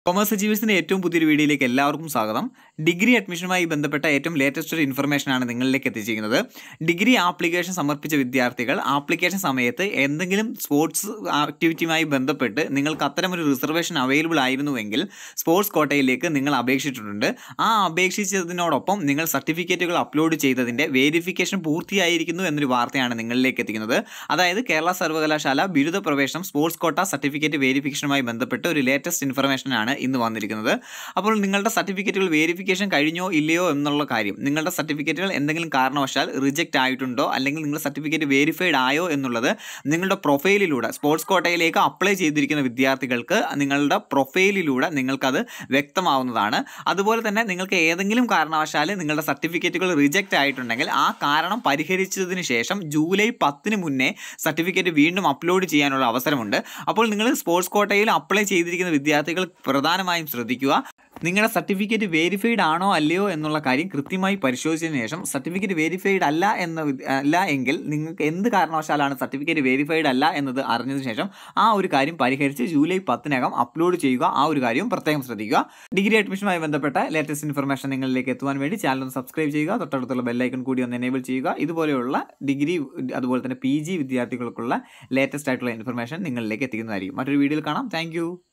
commerce അച്ചീവേഴ്സിൻ്റെ ഏറ്റവും പുതിയൊരു വീഡിയോയിലേക്ക് എല്ലാവർക്കും സ്വാഗതം ഡിഗ്രി അഡ്മിഷനുമായി ബന്ധപ്പെട്ട ഏറ്റവും ലേറ്റസ്റ്റ് ഒരു ഇൻഫർമേഷനാണ് നിങ്ങളിലേക്ക് എത്തിച്ചിരിക്കുന്നത് ഡിഗ്രി ആപ്ലിക്കേഷൻ സമർപ്പിച്ച വിദ്യാർത്ഥികൾ ആപ്ലിക്കേഷൻ സമയത്ത് എന്തെങ്കിലും സ്പോർട്സ് ആക്ടിവിറ്റിയുമായി ബന്ധപ്പെട്ട് നിങ്ങൾക്ക് അത്തരമൊരു റിസർവേഷൻ അവൈലബിൾ ആയിരുന്നുവെങ്കിൽ സ്പോർട്സ് കോട്ടയിലേക്ക് നിങ്ങൾ അപേക്ഷിച്ചിട്ടുണ്ട് ആ അപേക്ഷിച്ചതിനോടൊപ്പം നിങ്ങൾ സർട്ടിഫിക്കറ്റുകൾ അപ്ലോഡ് ചെയ്തതിൻ്റെ വേരിഫിക്കേഷൻ പൂർത്തിയായിരിക്കുന്നു എന്നൊരു വാർത്തയാണ് നിങ്ങളിലേക്ക് എത്തിക്കുന്നത് അതായത് കേരള സർവകലാശാല ബിരുദ പ്രവേശനം സ്പോർട്സ് കോട്ട സർട്ടിഫിക്കറ്റ് വേരിഫിക്കേഷനുമായി ബന്ധപ്പെട്ട് ഒരു ലേറ്റസ്റ്റ് ഇൻഫർമേഷനാണ് ഇന്ന് വന്നിരിക്കുന്നത് അപ്പോൾ നിങ്ങളുടെ സർട്ടിഫിക്കറ്റുകൾ വേരിഫിക്കേഷൻ കഴിഞ്ഞോ ഇല്ലയോ എന്നുള്ള കാര്യം നിങ്ങളുടെ സർട്ടിഫിക്കറ്റുകൾ എന്തെങ്കിലും കാരണവശാൽ റിജക്റ്റ് ആയിട്ടുണ്ടോ അല്ലെങ്കിൽ നിങ്ങളുടെ സർട്ടിഫിക്കറ്റ് വേരിഫൈഡ് ആയോ എന്നുള്ളത് നിങ്ങളുടെ പ്രൊഫൈലിലൂടെ സ്പോർട്സ് കോട്ടയിലേക്ക് അപ്ലൈ ചെയ്തിരിക്കുന്ന വിദ്യാർത്ഥികൾക്ക് നിങ്ങളുടെ പ്രൊഫൈലിലൂടെ നിങ്ങൾക്കത് വ്യക്തമാവുന്നതാണ് അതുപോലെ തന്നെ നിങ്ങൾക്ക് ഏതെങ്കിലും കാരണവശാൽ നിങ്ങളുടെ സർട്ടിഫിക്കറ്റുകൾ റിജക്റ്റ് ആയിട്ടുണ്ടെങ്കിൽ ആ കാരണം പരിഹരിച്ചതിന് ശേഷം ജൂലൈ പത്തിന് മുന്നേ സർട്ടിഫിക്കറ്റ് വീണ്ടും അപ്ലോഡ് ചെയ്യാനുള്ള അവസരമുണ്ട് അപ്പോൾ നിങ്ങൾ സ്പോർട്സ് കോട്ടയിൽ അപ്ലൈ ചെയ്തിരിക്കുന്ന വിദ്യാർത്ഥികൾ പ്രധാനമായും ശ്രദ്ധിക്കുക നിങ്ങളുടെ സർട്ടിഫിക്കറ്റ് വേരിഫൈഡ് ആണോ അല്ലയോ എന്നുള്ള കാര്യം കൃത്യമായി പരിശോധിച്ചതിന് ശേഷം സർട്ടിഫിക്കറ്റ് വേരിഫൈഡ് അല്ല എന്ന വി- അല്ല എങ്കിൽ നിങ്ങൾക്ക് എന്ത് കാരണവശാലാണ് സർട്ടിഫിക്കറ്റ് വേരിഫൈഡ് അല്ല എന്നത് അറിഞ്ഞതിന് ശേഷം ആ ഒരു കാര്യം പരിഹരിച്ച് ജൂലൈ പത്തിനകം അപ്ലോഡ് ചെയ്യുക ആ ഒരു കാര്യവും പ്രത്യേകം ശ്രദ്ധിക്കുക ഡിഗ്രി അഡ്മിഷനുമായി ബന്ധപ്പെട്ട ലേറ്റസ്റ്റ് ഇൻഫർമേഷൻ നിങ്ങളിലേക്ക് എത്തുവാൻ വേണ്ടി ചാനൽ ഒന്ന് സബ്സ്ക്രൈബ് ചെയ്യുക തൊട്ടടുത്തുള്ള ബെല്ലൈക്കൺ കൂടി ഒന്ന് എനേബിൾ ചെയ്യുക ഇതുപോലെയുള്ള ഡിഗ്രി അതുപോലെ തന്നെ പി ജി വിദ്യാർത്ഥികൾക്കുള്ള ലേറ്റസ്റ്റ് ആയിട്ടുള്ള ഇൻഫർമേഷൻ നിങ്ങളിലേക്ക് എത്തിക്കുന്നതായിരിക്കും മറ്റൊരു വീഡിയോയിൽ കാണാം താങ്ക്